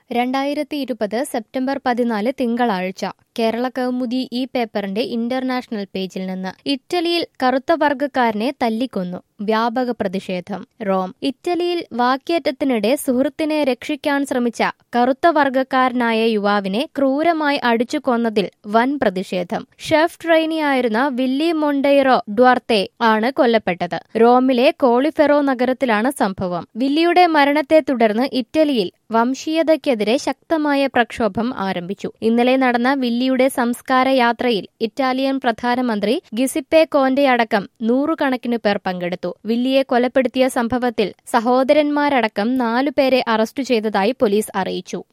രണ്ടായിരത്തി ഇരുപത് സെപ്റ്റംബർ പതിനാല് തിങ്കളാഴ്ച കേരള കൗമുദി ഈ പേപ്പറിന്റെ ഇന്റർനാഷണൽ പേജിൽ നിന്ന് ഇറ്റലിയിൽ കറുത്ത വർഗക്കാരനെ തല്ലിക്കൊന്നു വ്യാപക പ്രതിഷേധം റോം ഇറ്റലിയിൽ വാക്കേറ്റത്തിനിടെ സുഹൃത്തിനെ രക്ഷിക്കാൻ ശ്രമിച്ച കറുത്ത വർഗക്കാരനായ യുവാവിനെ ക്രൂരമായി അടിച്ചു കൊന്നതിൽ വൻ പ്രതിഷേധം ഷെഫ് ട്രെയിനിയായിരുന്ന വില്ലി മൊണ്ടൈറോ ഡ്വാർത്തെ ആണ് കൊല്ലപ്പെട്ടത് റോമിലെ കോളിഫെറോ നഗരത്തിലാണ് സംഭവം വില്ലിയുടെ മരണത്തെ തുടർന്ന് ഇറ്റലിയിൽ വംശീയതയ്ക്കെതിരെ ശക്തമായ പ്രക്ഷോഭം ആരംഭിച്ചു ഇന്നലെ നടന്ന വില്ലിയുടെ സംസ്കാര യാത്രയിൽ ഇറ്റാലിയൻ പ്രധാനമന്ത്രി ഗിസിപ്പെ കോന്റെ അടക്കം നൂറുകണക്കിന് പേർ പങ്കെടുത്തു വില്ലിയെ കൊലപ്പെടുത്തിയ സംഭവത്തിൽ സഹോദരന്മാരടക്കം നാലുപേരെ അറസ്റ്റ് ചെയ്തതായി പോലീസ് അറിയിച്ചു